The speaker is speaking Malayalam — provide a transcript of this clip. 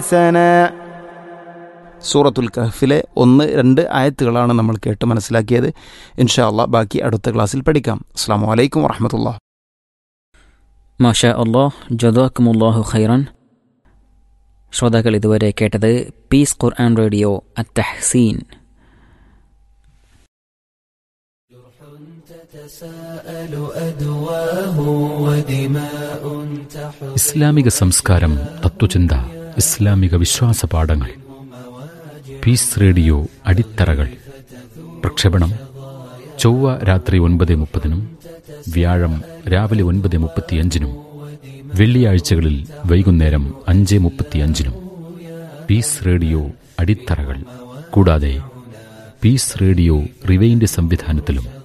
حسنا സൂറത്തുൽ കഹഫിലെ ഒന്ന് രണ്ട് ആയത്തുകളാണ് നമ്മൾ കേട്ട് മനസ്സിലാക്കിയത് ഇൻഷാ അള്ളാ ബാക്കി അടുത്ത ക്ലാസ്സിൽ പഠിക്കാം അസ്സാം വലൈക്കും വറഹമത്തുള്ള മാഷാ അള്ളാഹ് ജദാക്കുമുല്ലാഹു ഖൈറൻ ശ്രോതാക്കൾ ഇതുവരെ കേട്ടത് പീസ് ഖുർആൻ റേഡിയോ അത്തഹ്സീൻ ഇസ്ലാമിക സംസ്കാരം തത്വചിന്ത ഇസ്ലാമിക വിശ്വാസ പാഠങ്ങൾ പീസ് റേഡിയോ അടിത്തറകൾ പ്രക്ഷേപണം ചൊവ്വ രാത്രി ഒൻപത് മുപ്പതിനും വ്യാഴം രാവിലെ ഒൻപത് മുപ്പത്തിയഞ്ചിനും വെള്ളിയാഴ്ചകളിൽ വൈകുന്നേരം അഞ്ച് മുപ്പത്തിയഞ്ചിനും പീസ് റേഡിയോ അടിത്തറകൾ കൂടാതെ പീസ് റേഡിയോ റിവൈൻഡ് സംവിധാനത്തിലും